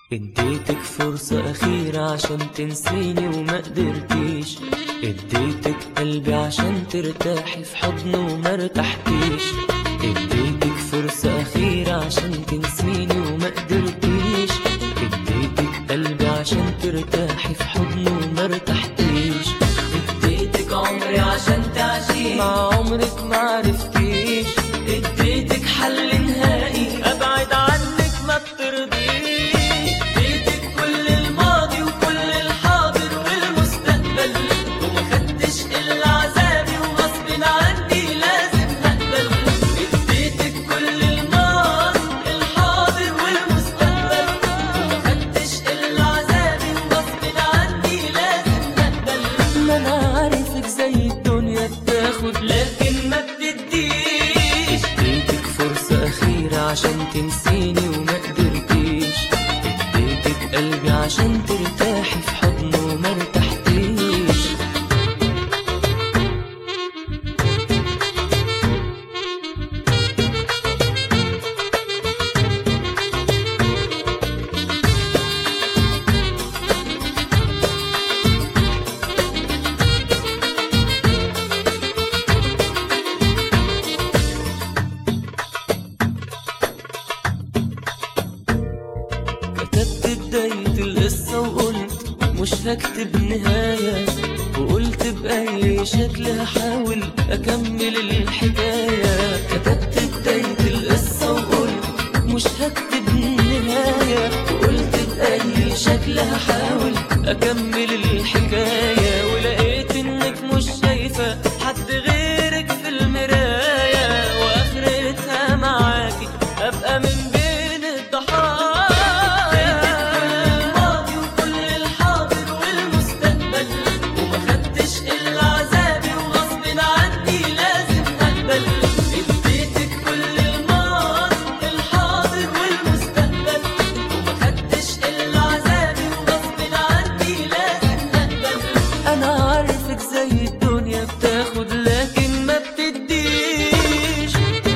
اديتك فرصة أخيرة عشان تنسيني وما قدرتيش اديتك قلبي عشان ترتاحي في حضنه وما ارتحتيش اديتك فرصة أخيرة عشان تنسيني وما قدرتيش اديتك قلبي عشان ترتاحي في حضنه وما ارتحتيش اديتك عمري عشان تعيشي مع عمرك ما عرفتيش اديتك حل نهائي ابعد عنك ما بترضيش اديتك كل الماضي وكل الحاضر والمستقبل وما خدتش الا عذابي وغصب عني لازم هقبل اديتك كل الماضي الحاضر والمستقبل وما خدتش الا عذابي وغصب عني لازم هقبل ما انا عارفك زي الدنيا بتاخد لكن ما بتديش اديتك فرصة أخيرة عشان تنسيني وما قدرتيش اديتك قلبي عشان ترتاحي في حضنه وما ارتحتيش كتبت بداية القصة وقلت مش هكتب نهاية وقلت بأي شكل هحاول أكمل الحكاية كتبت بداية القصة وقلت مش هكتب نهاية وقلت بأي شكل هحاول أكمل الحكاية ولقيت إنك مش شايفة حد غيرك في المراية وآخرتها معاكي أبقى من بين الضحايا الماضي وكل الحاضر والمستقبل وما خدتش إلا عذابي وغصب عني لازم أقبل اديتك كل الماضي الحاضر والمستقبل وما خدتش إلا عذابي وغصب عني لازم أقبل أنا عارفك زي الدنيا بتاخد لكن ما بتديش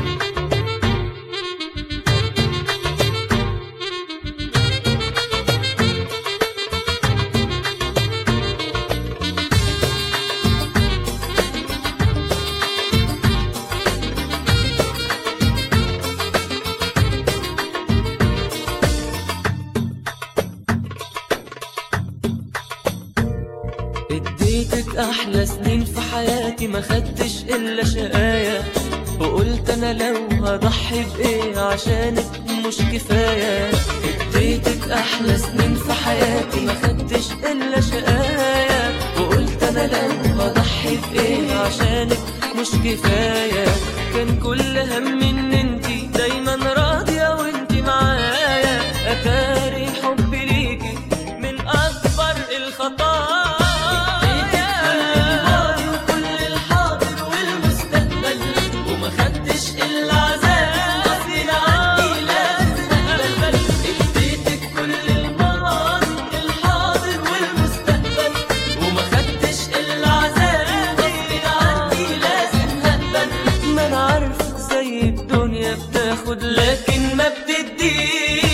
اديتك احلى سنين في حياتي ما خدتش الا شقايا وقلت انا لو هضحي بايه عشانك مش كفايه اديتك احلى سنين في حياتي ما خدتش الا شقايا وقلت انا لو هضحي بايه عشانك مش كفايه كان كل هم ان انتي دايما راضيه وانتي معايا اتاري حبي ليكي من اكبر الخطايا الماضي وكل الحاضر والمستقبل وما خدتش الا عذاب غصب عني لازم اقبل اديتك كل الماضي الحاضر والمستقبل وما خدتش الا عذاب غصب عني لازم هقبل ما انا عارفك زي الدنيا بتاخد لكن ما بتديش